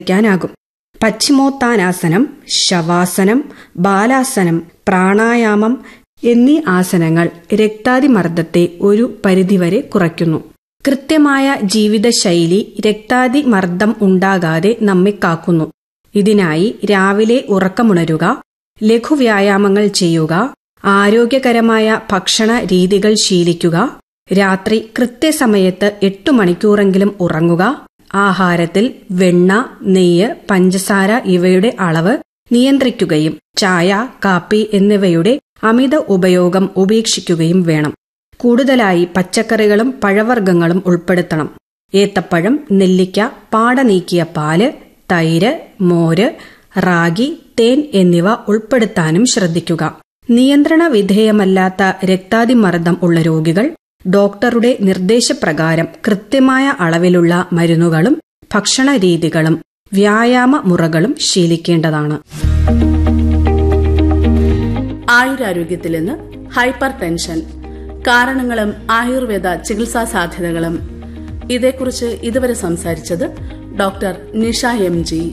ക്കാനാകും പശ്ചിമോത്താനാസനം ശവാസനം ബാലാസനം പ്രാണായാമം എന്നീ ആസനങ്ങൾ രക്താതിമർദ്ദത്തെ ഒരു പരിധിവരെ കുറയ്ക്കുന്നു കൃത്യമായ ജീവിതശൈലി രക്താതിമർദ്ദം ഉണ്ടാകാതെ നമ്മെ കാക്കുന്നു ഇതിനായി രാവിലെ ഉറക്കമുണരുക ലഘുവ്യായാമങ്ങൾ ചെയ്യുക ആരോഗ്യകരമായ ഭക്ഷണ രീതികൾ ശീലിക്കുക രാത്രി കൃത്യസമയത്ത് എട്ടു മണിക്കൂറെങ്കിലും ഉറങ്ങുക ആഹാരത്തിൽ വെണ്ണ നെയ്യ് പഞ്ചസാര ഇവയുടെ അളവ് നിയന്ത്രിക്കുകയും ചായ കാപ്പി എന്നിവയുടെ അമിത ഉപയോഗം ഉപേക്ഷിക്കുകയും വേണം കൂടുതലായി പച്ചക്കറികളും പഴവർഗ്ഗങ്ങളും ഉൾപ്പെടുത്തണം ഏത്തപ്പഴം നെല്ലിക്ക പാട നീക്കിയ പാല് തൈര് മോര് റാഗി തേൻ എന്നിവ ഉൾപ്പെടുത്താനും ശ്രദ്ധിക്കുക നിയന്ത്രണ വിധേയമല്ലാത്ത രക്താതിമർദ്ദം ഉള്ള രോഗികൾ ഡോക്ടറുടെ നിർദ്ദേശപ്രകാരം കൃത്യമായ അളവിലുള്ള മരുന്നുകളും ഭക്ഷണ രീതികളും വ്യായാമ മുറകളും ശീലിക്കേണ്ടതാണ് ആയുരാരോഗ്യത്തിൽ നിന്ന് ഹൈപ്പർ ടെൻഷൻ കാരണങ്ങളും ആയുർവേദ ചികിത്സാ സാധ്യതകളും ഇതേക്കുറിച്ച് ഇതുവരെ സംസാരിച്ചത് ഡോക്ടർ നിഷ എം ജി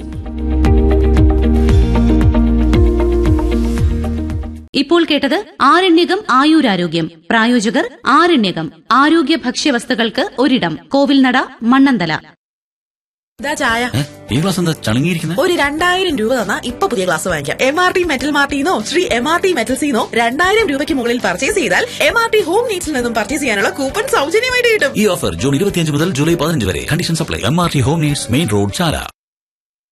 ഇപ്പോൾ കേട്ടത് ആരണ്യകം ആയുരാരോഗ്യം പ്രായോജകർ ആരണ്യകം ആരോഗ്യ ഭക്ഷ്യവസ്തുക്കൾക്ക് ഒരിടം കോവിൽനട മണ്ണന്തല ഇതാ ചായ ഏ? ഈ ഗ്ലാസ് എന്താ ചളുങ്ങിയിരിക്കുന്നത് ഒരു രണ്ടായിരം രൂപ തന്നാ ഇപ്പൊ പുതിയ ഗ്ലാസ് വാങ്ങിക്കാം എം ആർ ടി മെറ്റൽ മാർട്ടിന്നോ ശ്രീ എം ആർ ടി മെറ്റൽസിന്നോ രണ്ടായിരം രൂപയ്ക്ക് മുകളിൽ പർച്ചേസ് ചെയ്താൽ എം ആർ ടി ഹോം നീഡ്സിൽ നിന്നും പർച്ചേസ് ചെയ്യാനുള്ള കൂപ്പൺ സൗജന്യമായിട്ട് കിട്ടും ഈ ഓഫർ ജൂൺ ഇരുപത്തിയഞ്ച് മുതൽ ജൂലൈ പതിനഞ്ച് വരെ condition supply M R T home needs main road ചാല